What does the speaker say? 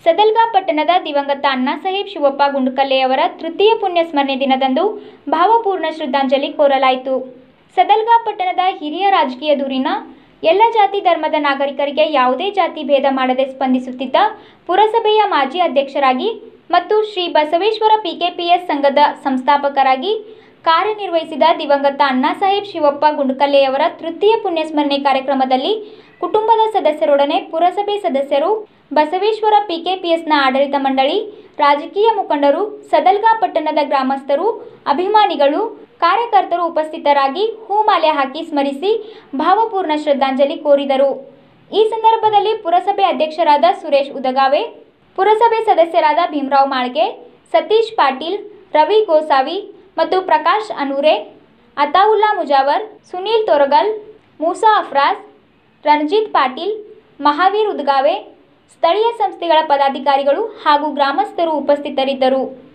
ಸದಲ್ಗಾ ಪಟ್ಟಣದ ದಿವಂಗತ ಅಣ್ಣಾಸಾಹೇಬ್ ಶಿವಪ್ಪ ಗುಂಡುಕಲ್ಲೆಯವರ ತೃತೀಯ ಪುಣ್ಯಸ್ಮರಣೆ ದಿನದಂದು ಭಾವಪೂರ್ಣ ಶ್ರದ್ಧಾಂಜಲಿ ಕೋರಲಾಯಿತು ಸದಲ್ಗಾ ಪಟ್ಟಣದ ಹಿರಿಯ ರಾಜಕೀಯ ದೂರಿನ ಎಲ್ಲ ಜಾತಿ ಧರ್ಮದ ನಾಗರಿಕರಿಗೆ ಯಾವುದೇ ಜಾತಿ ಭೇದ ಮಾಡದೆ ಸ್ಪಂದಿಸುತ್ತಿದ್ದ ಪುರಸಭೆಯ ಮಾಜಿ ಅಧ್ಯಕ್ಷರಾಗಿ ಮತ್ತು ಶ್ರೀ ಬಸವೇಶ್ವರ ಪಿಕೆಪಿಎಸ್ ಸಂಘದ ಸಂಸ್ಥಾಪಕರಾಗಿ ಕಾರ್ಯನಿರ್ವಹಿಸಿದ ದಿವಂಗತ ಅಣ್ಣಾಸಾಹೇಬ್ ಶಿವಪ್ಪ ಗುಂಡುಕಲ್ಲೆಯವರ ತೃತೀಯ ಪುಣ್ಯಸ್ಮರಣೆ ಕಾರ್ಯಕ್ರಮದಲ್ಲಿ ಕುಟುಂಬದ ಸದಸ್ಯರೊಡನೆ ಪುರಸಭೆ ಸದಸ್ಯರು ಬಸವೇಶ್ವರ ಪಿಕೆಪಿಎಸ್ನ ಆಡಳಿತ ಮಂಡಳಿ ರಾಜಕೀಯ ಮುಖಂಡರು ಸದಲ್ಗಾ ಪಟ್ಟಣದ ಗ್ರಾಮಸ್ಥರು ಅಭಿಮಾನಿಗಳು ಕಾರ್ಯಕರ್ತರು ಉಪಸ್ಥಿತರಾಗಿ ಹೂಮಾಲೆ ಹಾಕಿ ಸ್ಮರಿಸಿ ಭಾವಪೂರ್ಣ ಶ್ರದ್ಧಾಂಜಲಿ ಕೋರಿದರು ಈ ಸಂದರ್ಭದಲ್ಲಿ ಪುರಸಭೆ ಅಧ್ಯಕ್ಷರಾದ ಸುರೇಶ್ ಉದಗಾವೆ ಪುರಸಭೆ ಸದಸ್ಯರಾದ ಭೀಮರಾವ್ ಮಾಳ್ಗೆ ಸತೀಶ್ ಪಾಟೀಲ್ ರವಿ ಗೋಸಾವಿ ಮತ್ತು ಪ್ರಕಾಶ್ ಅನೂರೆ ಅತಾವುಲ್ಲಾ ಮುಜಾವರ್ ಸುನೀಲ್ ತೋರಗಲ್ ಮೂಸಾ ಅಫ್ರಾಜ್ ರಣಜಿತ್ ಪಾಟೀಲ್ ಮಹಾವೀರ್ ಉದ್ಗಾವೆ ಸ್ಥಳೀಯ ಸಂಸ್ಥೆಗಳ ಪದಾಧಿಕಾರಿಗಳು ಹಾಗೂ ಗ್ರಾಮಸ್ಥರು ಉಪಸ್ಥಿತರಿದ್ದರು